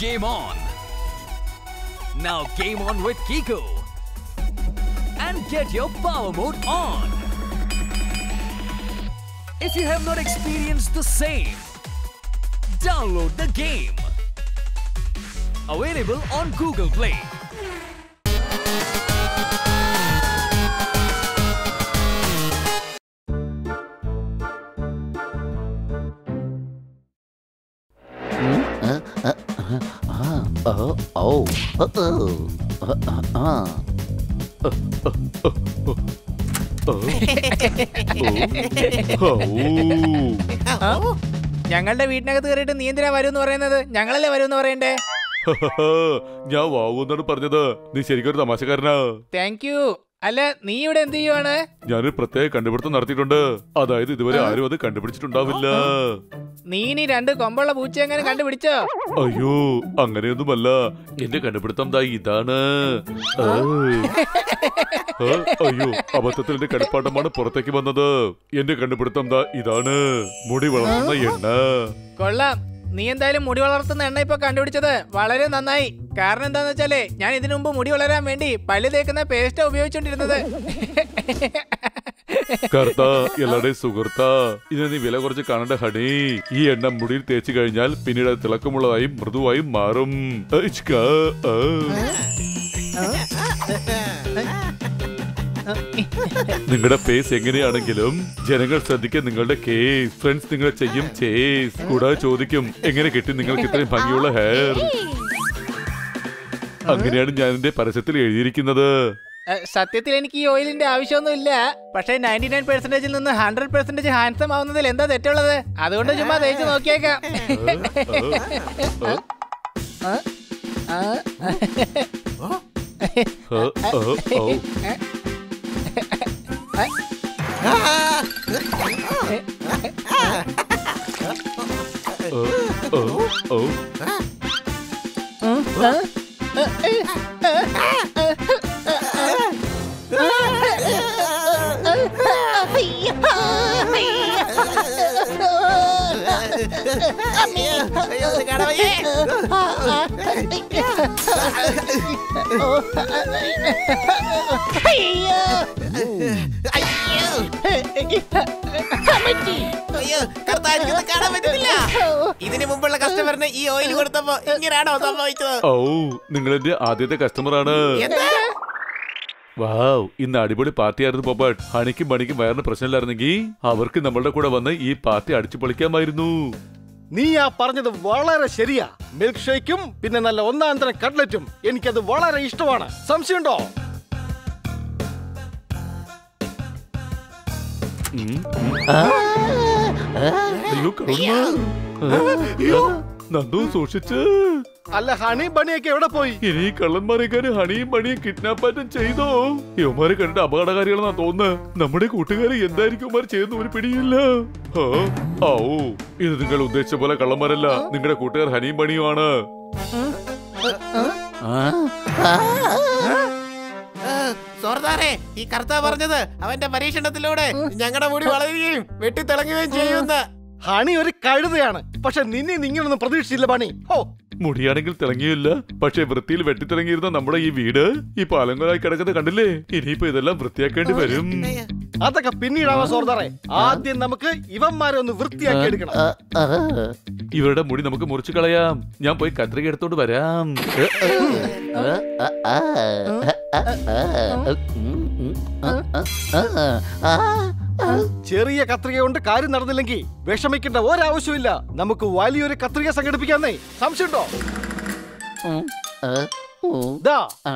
Game on! Now game on with Kiko. And get your power mode on. If you have not experienced the same, download the game. Available on Google Play. Oh, oh, oh, oh, uh, uh, uh. ഞങ്ങളുടെ വീട്ടിനകത്ത് കയറിയിട്ട് നീ എന്തിനാ വരും എന്ന് പറയുന്നത് ഞങ്ങളല്ലേ വരും എന്ന് പറയണ്ടേ ഞാൻ വാവൂന്നാണ് പറഞ്ഞത് നീ ശരിക്കും ഒരു തമാശക്കാരനാ താങ്ക് യു അല്ല നീ ഇവിടെ എന്ത് ചെയ്യുവാണ് ഞാനൊരു പ്രത്യേക കണ്ടുപിടുത്തം നടത്തിയിട്ടുണ്ട് അതായത് ഇതുവരെ ആരും അത് കണ്ടുപിടിച്ചിട്ടുണ്ടാവില്ല നീ ഇനി രണ്ട് കൊമ്പുള്ള പൂച്ച എങ്ങനെ കണ്ടുപിടിച്ചോ അയ്യോ അങ്ങനെയൊന്നുമല്ല എന്റെ കണ്ടുപിടുത്തം ദാ ഇതാണ് ആ. ആ, അയ്യോ അബദ്ധത്തിൽ എന്റെ കളിപ്പാട്ടമാണ് പുറത്തേക്ക് വന്നത് എന്റെ കണ്ടുപിടുത്തം ദാ ഇതാണ് മുടി വളർത്തുന്ന എണ്ണ കൊള്ളാം നീ എന്തായാലും മുടി വളർത്തുന്ന എണ്ണ ഇപ്പൊ കണ്ടുപിടിച്ചത് വളരെ നന്നായി കാരണം എന്താന്ന് വെച്ചാലേ ഞാൻ ഇതിനു മുമ്പ് മുടി വളരാൻ വേണ്ടി പല്ല് തേക്കുന്ന പേസ്റ്റാ ഉപയോഗിച്ചോണ്ടിരുന്നത് കർത്ത എല്ലാവരുടെയും സുഹൃത്ത ഇതിനെ നീ വില കുറച്ച് കാണേണ്ട ഹണി ഈ എണ്ണ മുടിയിൽ തേച്ച് കഴിഞ്ഞാൽ പിന്നീട് അത് തിളക്കമുള്ളതായും മൃദുവായും മാറും ഇച്ച്ക, ആ. നിങ്ങളുടെ ഫേസ് എങ്ങനെയാണെങ്കിലും ജനങ്ങൾ ശ്രദ്ധിക്കാൻ നിങ്ങളുടെ കേസ് ഫ്രണ്ട്സ് നിങ്ങളെ ചെയ്യും ചേസ് കൂടാതെ ചോദിക്കും എങ്ങനെ കിട്ടി നിങ്ങൾക്ക് ഇത്രയും ഭംഗിയുള്ള ഹെയർ അങ്ങനെയാണ് ഞാൻ എന്റെ പരസ്യത്തിൽ എഴുതിയിരിക്കുന്നത് ഏ, സത്യത്തിൽ എനിക്ക് ഈ ഓയിലിന്റെ ആവശ്യമൊന്നുമില്ല പക്ഷേ നയൻറ്റി നയൻ പെർസെന്റേജിൽ നിന്ന് ഹൺഡ്രഡ് പെർസെന്റേജ് ഹാൻസം ആവുന്നതിൽ എന്താ തെറ്റുള്ളത് അതുകൊണ്ട് ചുമ്മാ തേച്ച് നോക്കിയേക്കാം ആ, ആ, ആ, ആ, ആ. ഓ ഓ അയ്യോ കർത്താവ് എനിക്കൊന്നും കാണാൻ പറ്റുന്നില്ല ഇതിനു മുമ്പുള്ള കസ്റ്റമറിന് ഈ ഓയിൽ കൊടുത്തപ്പോ ഇങ്ങനെയാണോ സംഭവിച്ചത് ഓ നിങ്ങൾ എന്റെ ആദ്യത്തെ കസ്റ്റമർ ആണ് എന്താ വാവ് ഇന്ന് അടിപൊളി പാർട്ടി ആയിരുന്നു പോപ്പട്ട് ഹണിക്കും മണിക്കും വയറിന് പ്രശ്നമില്ലായിരുന്നെങ്കിൽ അവർക്ക് നമ്മളുടെ കൂടെ വന്ന് ഈ പാർട്ടി അടിച്ചു പൊളിക്കാമായിരുന്നു നീ ആ പറഞ്ഞത് വളരെ ശരിയാ മിൽക്ക് ഷേക്കും പിന്നെ നല്ല ഒന്നാം തരം കട്ട്ലറ്റും എനിക്കത് വളരെ ഇഷ്ടമാണ് സംശയമുണ്ടോ ഉം, ഉം. അയ്യോ കരുണ അയ്യോ നന്ദു സൂക്ഷിച്ച് അല്ല ഹണി ബണിയൊക്കെ എവിടെ പോയി ഇനി ഈ കള്ളന്മാരെക്കാര് ഹണിയും പണിയും കിഡ്നാപ്പാറ്റും ചെയ്തോ ഇവന്മാരെ കണ്ടിട്ട് അപകടകാരികളെന്നാ തോന്നുന്നത് നമ്മുടെ കൂട്ടുകാരെ എന്തായിരിക്കും ഇവന്മാർ ചെയ്യുന്ന ഒരു പിടിയില്ല ആ, ഔ ഇത് നിങ്ങൾ ഉദ്ദേശിച്ച പോലെ കള്ളന്മാരല്ല നിങ്ങളുടെ കൂട്ടുകാർ ഹണിയും പണിയുമാണ് സോർദാറെ ഈ കർത്താവ് പറഞ്ഞത് അവന്റെ പരീക്ഷണത്തിലൂടെ ഞങ്ങളുടെ മുടി വളരുകയും വെട്ടിത്തിളങ്ങുകയും ചെയ്യുമെന്ന് ഹണി ഒരു കഴുതയാണ് പക്ഷെ നിന്നെ ഇങ്ങനൊന്നും പ്രതീക്ഷിച്ചില്ല ബണി ഓ മുടിയാണെങ്കിൽ തിളങ്ങിയില്ല പക്ഷെ വൃത്തിയിൽ വെട്ടിത്തിളങ്ങിയിരുന്ന നമ്മുടെ ഈ വീട് ഈ പാലങ്ങളായി കിടക്കുന്നത് കണ്ടില്ലേ ഇനിയിപ്പോ ഇതെല്ലാം വൃത്തിയാക്കേണ്ടി വരും അതൊക്കെ പിന്നീടാവാ സോർദാറെ ആദ്യം നമുക്ക് ഇവന്മാരെ ഒന്ന് വൃത്തിയാക്കി എടുക്കണം ഇവരുടെ മുടി നമുക്ക് മുറിച്ചു കളയാം ഞാൻ പോയി കത്രിക എടുത്തോണ്ട് വരാം ചെറിയ കത്രിക കൊണ്ട് കാര്യം നടന്നില്ലെങ്കിൽ വിഷമിക്കേണ്ട ഒരാവശ്യമില്ല നമുക്ക് വലിയൊരു കത്രിക സംഘടിപ്പിക്കാന്നേ സംശയമുണ്ടോ ദാ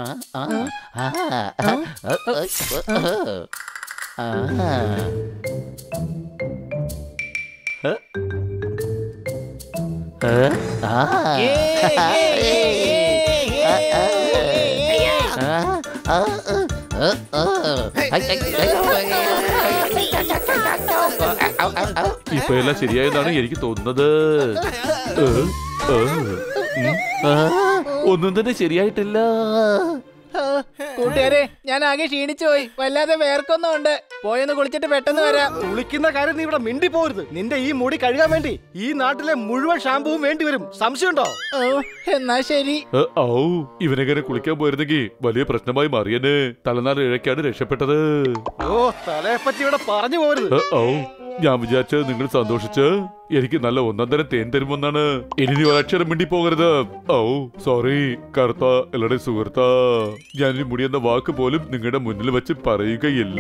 ഇപ്പൊ എല്ലാം ശരിയായെന്നാണ് എനിക്ക് തോന്നുന്നത് ഏ, ഏ, ഉം. ഒന്നും തന്നെ ശരിയായിട്ടില്ല കൂട്ടുകാരെ ഞാൻ ആകെ ക്ഷീണിച്ചു പോയി വല്ലാതെ വേർക്കൊന്നുണ്ട് പോയൊന്ന് കുളിച്ചിട്ട് പെട്ടെന്ന് വരാം കുളിക്കുന്ന കാര്യം നീ ഇവിടെ മിണ്ടി പോരുത് നിന്റെ ഈ മുടി കഴുകാൻ വേണ്ടി ഈ നാട്ടിലെ മുഴുവൻ ഷാമ്പുവും വേണ്ടി വരും സംശയമുണ്ടോ ഓ എന്നാ ശരി ഏ, ഔ ഇവനെങ്ങനെ കുളിക്കാൻ പോയിരുന്നെങ്കിൽ വലിയ പ്രശ്നമായി മാറിയനെ തലനാട് ഇഴയ്ക്കാണ് രക്ഷപ്പെട്ടത് ഓ തലയെപ്പറ്റി ഇവിടെ പറഞ്ഞു പോരുത് ഏ, ഔ ഞാൻ വിചാരിച്ചത് നിങ്ങൾ സന്തോഷിച്ച് എനിക്ക് നല്ല ഒന്നാം തരം തേൻ തരുമെന്നാണ് ഇനി നീ ഒരക്ഷരം മിണ്ടി പോകരുത് ഔ സോറി കറുത്ത എല്ലാടെ സുഹൃത്ത ഞാൻ ഈ മുടി എന്ന വാക്ക് പോലും നിങ്ങളുടെ മുന്നിൽ വെച്ച് പറയുകയില്ല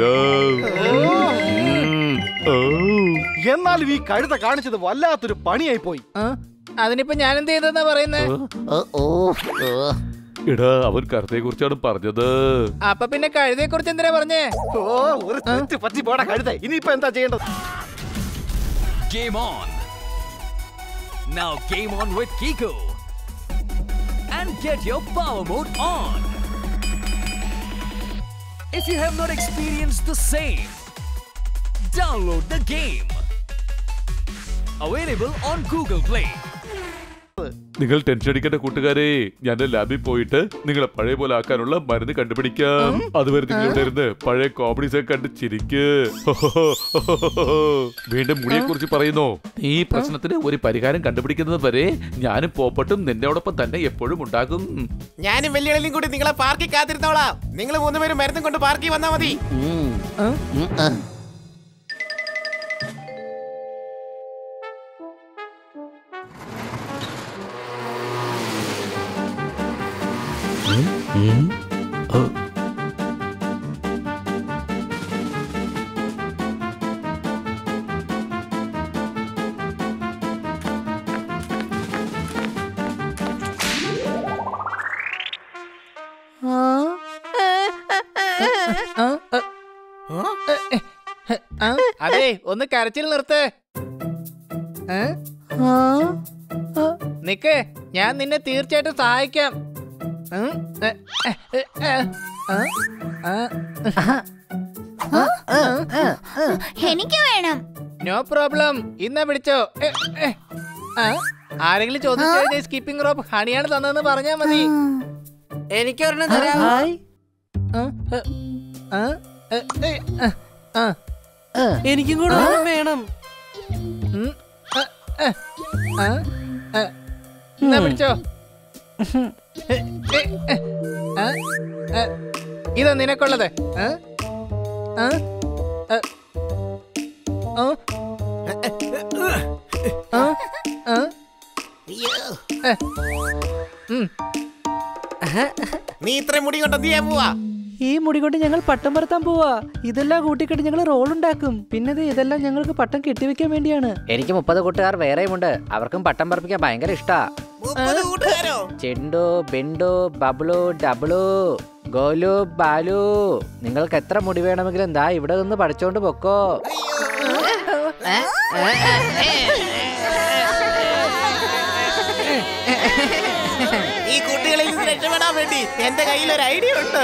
ഉം. ഔ. എന്നാലും ഈ കഴുത കാണിച്ചത് വല്ലാത്തൊരു പണിയായി പോയി ആ, അതിനിപ്പോ ഞാൻ എന്ത് ചെയ്തെന്നാ പറയുന്നേ ഓ, ഓ, ഓ. എടാ അവൻ കറുത്തയെ കുറിച്ചാണ് പറഞ്ഞത് അപ്പൊ പിന്നെ കഴുതയെ കുറിച്ച് എന്തിനാ പറഞ്ഞേ ഓ ഒരു തെറ്റ് പറ്റി പോടാ കഴുത ഇനിയിപ്പോ എന്താ ചെയ്യേണ്ടത് Game on! Now game on with Kiko! And get your power mode on! If you have not experienced the same, download the game! Available on Google Play. നിങ്ങൾ ടെൻഷൻ അടിക്കേണ്ട കൂട്ടുകാരെ ഞാൻ ലാബിൽ പോയിട്ട് നിങ്ങളെ പഴയ പോലെ ആക്കാനുള്ള മരുന്ന് കണ്ടുപിടിക്കാം അതുവരെ നിങ്ങൾ ഇവിടെ ഇരുന്ന് പഴയ കോമഡീസ് ഒക്കെ കണ്ട് ചിരിക്ക് വീണ്ടും മുടിയെ കുറിച്ച് പറയുന്നു ഈ പ്രശ്നത്തിന് ഒരു പരിഹാരം കണ്ടുപിടിക്കുന്നത് വരെ ഞാനും പോപ്പട്ടും നിന്നോടൊപ്പം തന്നെ എപ്പോഴും ഉണ്ടാകും ഞാനും വെല്ലുവിളിയും കൂടി നിങ്ങളെ പാർക്കിൽ കാത്തിരുന്നോളാം നിങ്ങൾ മൂന്നുപേരും മരുന്നും കൊണ്ട് പാർക്കിൽ വന്നാ മതി ഉം. ആ? ഉം, ആ. ആ, ആ, ആ, അതെ ഒന്ന് കരച്ചിൽ നിർത്ത് ഏ? നിക്ക് ഞാൻ നിന്നെ തീർച്ചയായിട്ടും സഹായിക്കാം ഉം, എ, എ, എ, എ, ആ, ആ, എനിക്ക് വേണം നോ പ്രോബ്ലം ഇന്ന പിടിച്ചോ എ, എ, ആ, ആരെങ്കിലും ചോദിച്ചു കഴിഞ്ഞാൽ സ്കിപ്പിംഗ് റോപ്പ് ഹണിയാണ് തന്നതെന്ന് പറഞ്ഞാ മതി എനിക്ക് ഒരെണ്ണം തരാമോ ആ, എ, ആ, എ, എ, ആ, ആ, എനിക്കും കൂടെ ഒരെണ്ണം വേണം ഉം, ആ, ആ, ആ, ആ, എന്നാ പിടിച്ചോ എ, എ, എ, ആ, ആ, ഇതാ നിനക്കുള്ളത് ആ? ആ? ആ? ആ? ആ? ആ? എ, ഉം. നീ ഇത്രയും മുടി കൊണ്ട് എന്ത് ചെയ്യാൻ പോവാ ഈ മുടി കൊണ്ട് ഞങ്ങൾ പട്ടം പറത്താൻ പോവാ ഇതെല്ലാം കൂട്ടിക്കെട്ടി ഞങ്ങൾ റോൾ ഉണ്ടാക്കും പിന്നെ ദേ ഇതെല്ലാം ഞങ്ങൾക്ക് പട്ടം കെട്ടിവെക്കാൻ വേണ്ടിയാണ് എനിക്ക് മുപ്പത് കൂട്ടുകാർ വേറെയുമുണ്ട് അവർക്കും പട്ടം പറപ്പിക്കാൻ ഭയങ്കര ഇഷ്ടാ മുപ്പത് കൂട്ടുകാരോ ചെണ്ടു ബെണ്ടു ബബ്ലു ഡബ്ലു ഗോലു ബാലു നിങ്ങൾക്ക് എത്ര മുടി വേണമെങ്കിലും ദാ ഇവിടെ നിന്ന് പഠിച്ചോണ്ട് പൊക്കോ ഈ കുട്ടികളിൽ നിന്ന് രക്ഷപ്പെടാൻ വേണ്ടി എന്റെ കയ്യിൽ ഒരു ഐഡിയ ഉണ്ട്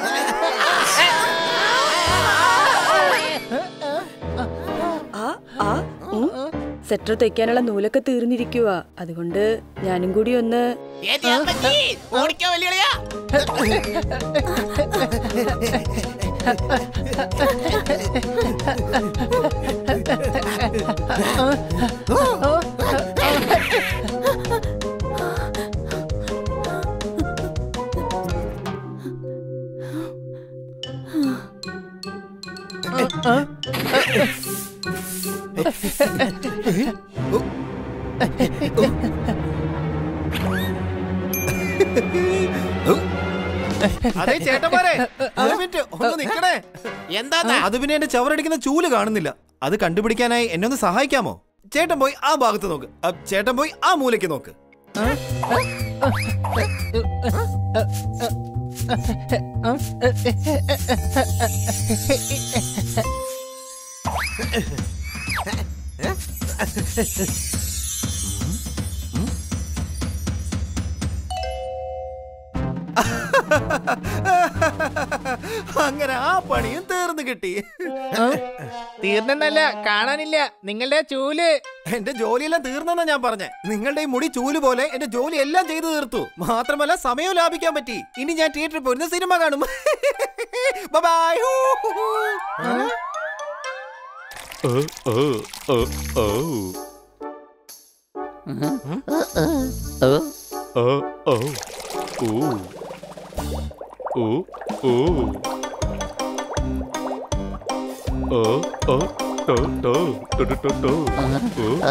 ആ ആ ഉം. സെറ്റർ തയ്ക്കാനുള്ള നൂലൊക്കെ തീർന്നിരിക്കുക അതുകൊണ്ട് ഞാനും കൂടി ഒന്ന് ഏറ്റി അമ്മച്ചി, ഓടിക്കോ വെല്ലുവിളിയാ അതെ ചേട്ടന്മാരെ ഒരു മിനിറ്റ് ഒന്ന് നിക്കണേ എന്താ അത് പിന്നെ എന്റെ ചവറടിക്കുന്ന ചൂല് കാണുന്നില്ല അത് കണ്ടുപിടിക്കാനായി എന്നെ ഒന്ന് സഹായിക്കാമോ ചേട്ടൻ പോയി ആ ഭാഗത്ത് നോക്ക് അ, ചേട്ടൻ പോയി ആ മൂലയ്ക്ക് നോക്ക് അങ്ങനെ ആ പണിയും തീർന്നു കിട്ടി തീർന്നെന്നല്ല കാണാനില്ല നിങ്ങളുടെ ചൂല് എന്റെ ജോലിയെല്ലാം തീർന്നെന്നാ ഞാൻ പറഞ്ഞേ നിങ്ങളുടെ ഈ മുടി ചൂല് പോലെ എന്റെ ജോലി എല്ലാം ചെയ്തു തീർത്തു മാത്രമല്ല സമയവും ലാഭിക്കാൻ പറ്റി ഇനി ഞാൻ തിയേറ്ററിൽ പോയിരുന്ന സിനിമ കാണും ബൈ ഓ ഓ ഓ ഓ ഓ ഓ ഓ ഓ ഓ ഓ ഓ ഓ ടോ ടോ ടോ ടോ ടോ ടോ ഓ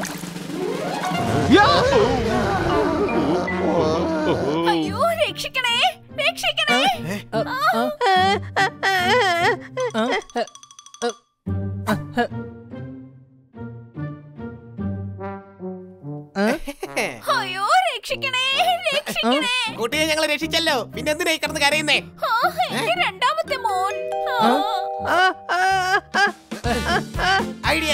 അയ്യോ രക്ഷിക്കണേ രക്ഷിക്കണേ അയ്യോ രക്ഷിക്കണേ രക്ഷിക്കണേ കുട്ടിയെ ഞങ്ങൾ രക്ഷിച്ചല്ലോ പിന്നെ എന്തിനാ ഈ കിടന്ന് കരയുന്നേ ആ, എന്റെ രണ്ടാമത്തെ മോൻ idea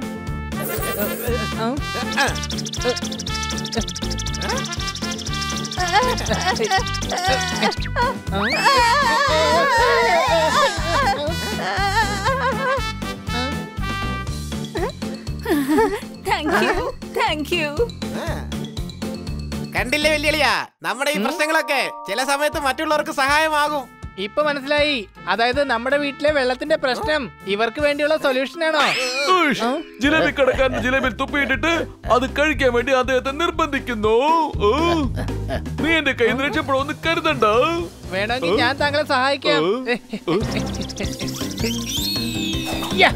thank you thank you കണ്ടില്ലേ വെല്ലുവിളിയാ നമ്മുടെ ഈ പ്രശ്നങ്ങളൊക്കെ ചില സമയത്ത് മറ്റുള്ളവർക്ക് സഹായമാകും ഇപ്പൊ മനസ്സിലായി അതായത് നമ്മുടെ വീട്ടിലെ വെള്ളത്തിന്റെ പ്രശ്നം ഇവർക്ക് വേണ്ടിയുള്ള സൊല്യൂഷൻ ആണോ ഉഷ്, ജിലേബി കടക്കാരൻ ജിലേബി തുപ്പിയിട്ടിട്ട് അത് കഴിക്കാൻ വേണ്ടി അദ്ദേഹത്തെ നിർബന്ധിക്കുന്നു ഓ, നീ എന്റെ കയ്യിൽ നിന്ന് രക്ഷപ്പെടുമെന്ന് കരുതണ്ട വേണമെങ്കിൽ ഞാൻ താങ്കളെ സഹായിക്കാം ഓ, ഓ. യാ.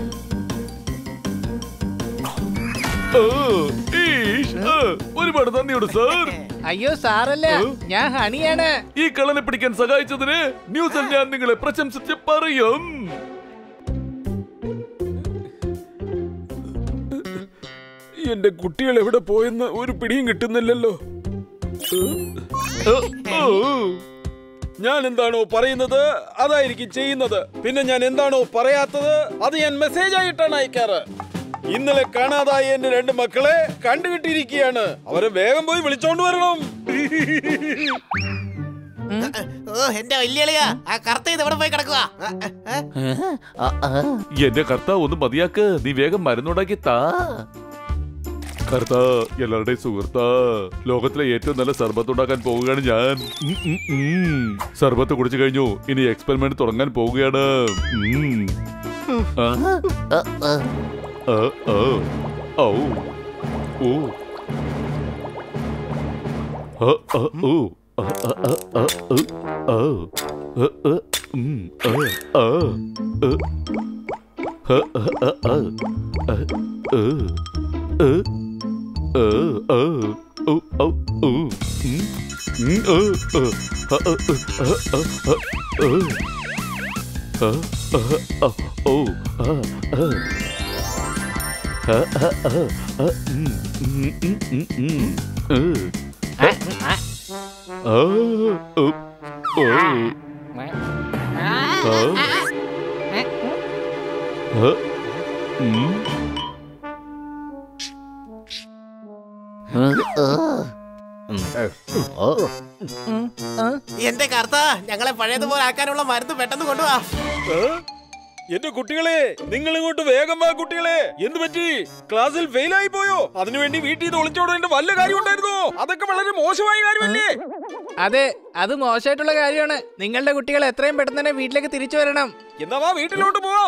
ഓ, ഈഷ്, ആ, ഒരുപാട് നന്ദിയുണ്ട് സാർ അയ്യോ സാറല്ല ഞാൻ ഹണിയാണ് ഈ കള്ളനെ പിടിക്കാൻ സഹായിച്ചതിന് ന്യൂസിൽ ഞാൻ നിങ്ങളെ പ്രശംസിച്ച് പറയും എന്റെ കുട്ടികൾ എവിടെ പോയെന്ന് ഒരു പിടിയും കിട്ടുന്നില്ലല്ലോ ഞാൻ എന്താണോ പറയുന്നത് അതായിരിക്കും ചെയ്യുന്നത് പിന്നെ ഞാൻ എന്താണോ പറയാത്തത് അത് ഞാൻ മെസ്സേജ് ആയിട്ടാണ് അയക്കാറ് ഇന്നലെ കാണാതായ എന്റെ രണ്ട് മക്കളെ കണ്ടുകിട്ടിയിരിക്കുകയാണ് അവരെ വേഗം പോയി വിളിച്ചോണ്ട് വരണം ഓ എന്റെ വെല്ലുവിളിയാ ആ കറുത്ത ഇത് എവിടെ പോയി കിടക്കുക എന്റെ കർത്താവ് ഒന്ന് മതിയാക്ക് നീ വേഗം മരുന്നുണ്ടാക്കി താ കർത്താ എല്ലാവരുടെയും സുഹൃത്താ ലോകത്തിലെ ഏറ്റവും നല്ല സർബത്ത് ഉണ്ടാക്കാൻ പോവുകയാണ് ഞാൻ ഉം, ഉം, ഉം. സർബത്ത് കുടിച്ചു കഴിഞ്ഞു ഇനി എക്സ്പെരിമെന്റ് തുടങ്ങാൻ പോവുകയാണ് ഉം. ആ, ആ, ആ. ആ, ആ. ഔ. ഓ. ആ, ആ, ഓ. ആ, ആ, ആ, ആ, ഉ, ആ. ആ, ആ, ഉം, ആ, ആ, ആ. ആ, ആ, ആ, ആ. ആ, ആ. ആ. ആ, ആ. ഔ, ഔ, ഔ. ഉം, ഉം, ആ, ആ. ആ, ആ, ആ, ആ, ആ, ആ. ആ, ആ, ആ, ഓ, ആ, ആ. ആ, ആ, ആ, ആ, ഉം, ഉം, ഉം, ഉം, ഉം. ആ. ആ, ആ, ഓ, ഓ. ആ. ആ, ഉം. ഓ എന്റെ കറുത്ത ഞങ്ങളെ പഴയതുപോലെ ആക്കാനുള്ള മരുന്ന് പെട്ടെന്ന് കൊണ്ടുപോവാ ഏ? എന്റെ കുട്ടികളെ നിങ്ങൾ ഇങ്ങോട്ട് വേഗം വാ കുട്ടികളെ എന്ത് പറ്റി ക്ലാസ്സിൽ ഫെയിൽ ആയി പോയോ അതിനുവേണ്ടി വീട്ടിൽ നിന്ന് ഒളിച്ചോടേണ്ട വല്ല കാര്യം ഉണ്ടായിരുന്നോ അതൊക്കെ വളരെ മോശമായ കാര്യമല്ലേ അതെ അത് മോശമായിട്ടുള്ള കാര്യമാണ് നിങ്ങളുടെ കുട്ടികൾ എത്രയും പെട്ടെന്ന് തന്നെ വീട്ടിലേക്ക് തിരിച്ചു വരണം എന്നാ വാ വീട്ടിലോട്ട് പോവാം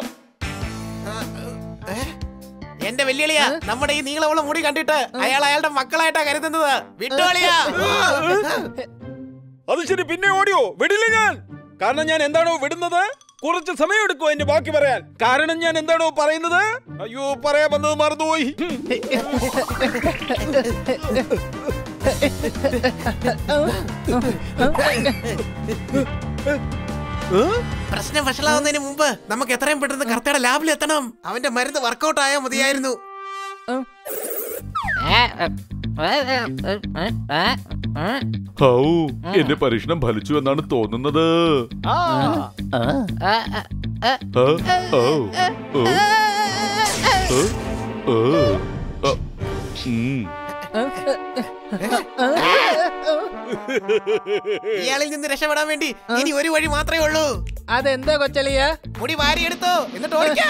എന്റെ വെല്ലുവിളിയാ നമ്മുടെ ഈ നീളമുള്ള മുടി കണ്ടിട്ട് അയാൾ അയാളുടെ മക്കളായിട്ടാ കരുതുന്നത് വിട്ടുകളിയാ അത് ശരി പിന്നെ ഓടിയോ വിടില്ല ഞാൻ കാരണം ഞാൻ എന്താണോ വിടുന്നത് കുറച്ച് സമയം എടുക്കും എന്റെ ബാക്കി പറയാൻ കാരണം ഞാൻ എന്താണോ പറയുന്നത് അയ്യോ പറയാൻ വന്നത് മറന്നുപോയി പ്രശ്നം വഷളാവുന്നതിന് മുമ്പ് നമുക്ക് എത്രയും പെട്ടെന്ന് കർത്തയുടെ ലാബിൽ എത്തണം അവന്റെ മരുന്ന് വർക്കൗട്ട് ആയാൽ മതിയായിരുന്നു ഹൗ എന്റെ പരീക്ഷണം ഫലിച്ചു എന്നാണ് തോന്നുന്നത് ആ ആ, ഔ, ഓ, ഓ, ഓ, ആ, ഉം. ഇയാളിൽ നിന്ന് രക്ഷപ്പെടാൻ വേണ്ടി ഇനി ഒരു വഴി മാത്രമേ ഉള്ളൂ അതെന്താ കൊച്ചളിയ മുടി വാരിയെടുത്തോ എന്നിട്ട് ഓടിക്കാം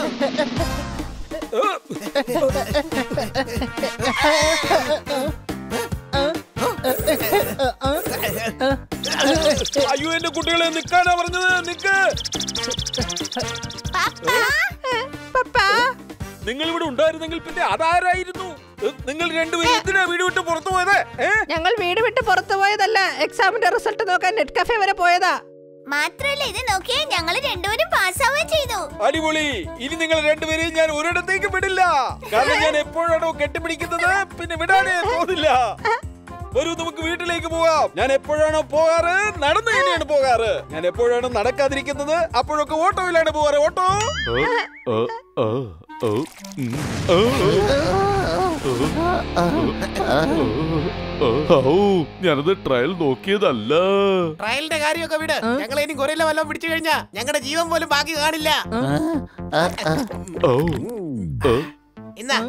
അയ്യോ എന്റെ കുട്ടികളെ നിക്കാനാ പറഞ്ഞത് നിക്ക് നിങ്ങൾ ഇവിടെ ഉണ്ടായിരുന്നെങ്കിൽ പിന്നെ അതാരായിരുന്നു ഏ, നിങ്ങൾ രണ്ടുപേരും എന്തിനാ വീട് വിട്ട് പുറത്തു പോയത് ഏ ഞങ്ങൾ വീട് വിട്ട് പുറത്തു പോയതല്ല എക്സാമിന്റെ റിസൾട്ട് നോക്കാൻ നെറ്റ് കഫേ വരെ പോയതാ മാത്രല്ല ഇത് നോക്കിയാൽ ഞങ്ങൾ രണ്ടുപേരും പാസ്സാവുകയും ചെയ്തു അടിപൊളി ഇനി നിങ്ങൾ രണ്ടുപേരെയും ഞാൻ ഒരിടത്തേക്ക് വിടില്ല കാരണം ഞാൻ എപ്പോഴാണോ കെട്ടിപ്പിടിക്കുന്നത് പിന്നെ വിടാനേ തോന്നില്ല വരൂ നമുക്ക് വീട്ടിലേക്ക് പോകാം ഞാൻ എപ്പോഴാണോ പോകാറ് നടന്നു തന്നെയാണ് പോകാറ് ഞാൻ എപ്പോഴാണ് നടക്കാതിരിക്കുന്നത് അപ്പോഴൊക്കെ ഓട്ടോയിലാണ് പോകാറ് ഓട്ടോ ഓ, ഓ, ഓ, ഓ, ഉം, ഓ, ഓ, ഓ, ഔ, ഞാനത് ട്രയൽ നോക്കിയതല്ല ട്രയലിന്റെ കാര്യമൊക്കെ വിട് ഞങ്ങൾ ഇനി ഗൊറില്ല വല്ലതും പിടിച്ചു കഴിഞ്ഞാ ഞങ്ങളുടെ ജീവൻ പോലും ബാക്കി കാണില്ല ഓ, ഓ, ഇന്നാ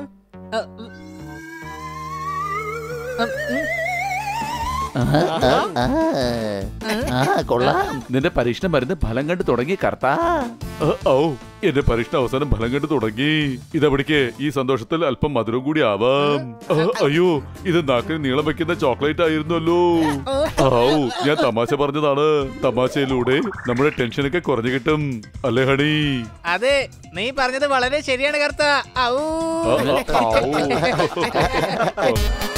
ആ കൊള്ളാം നിന്റെ പരീക്ഷണ മരുന്ന് ഫലം കണ്ടു തുടങ്ങി കർത്താ ഓ, ഓ എന്റെ പരീക്ഷണ അവസാനം ഫലം കണ്ടു തുടങ്ങി ഇതവിടേക്ക് ഈ സന്തോഷത്തിൽ അല്പം മധുരം കൂടി ആവാം ആ, അയ്യോ ഇത് നാക്കിന് നീളം വെക്കുന്ന ചോക്ലേറ്റ് ആയിരുന്നല്ലോ ഔ ഞാൻ തമാശ പറഞ്ഞതാണ് തമാശയിലൂടെ നമ്മുടെ ടെൻഷനൊക്കെ കുറഞ്ഞു കിട്ടും അല്ലേ ഹണി അതെ നീ പറഞ്ഞത് വളരെ ശരിയാണ് കർത്ത ഔ ആ, ആ, ഔ.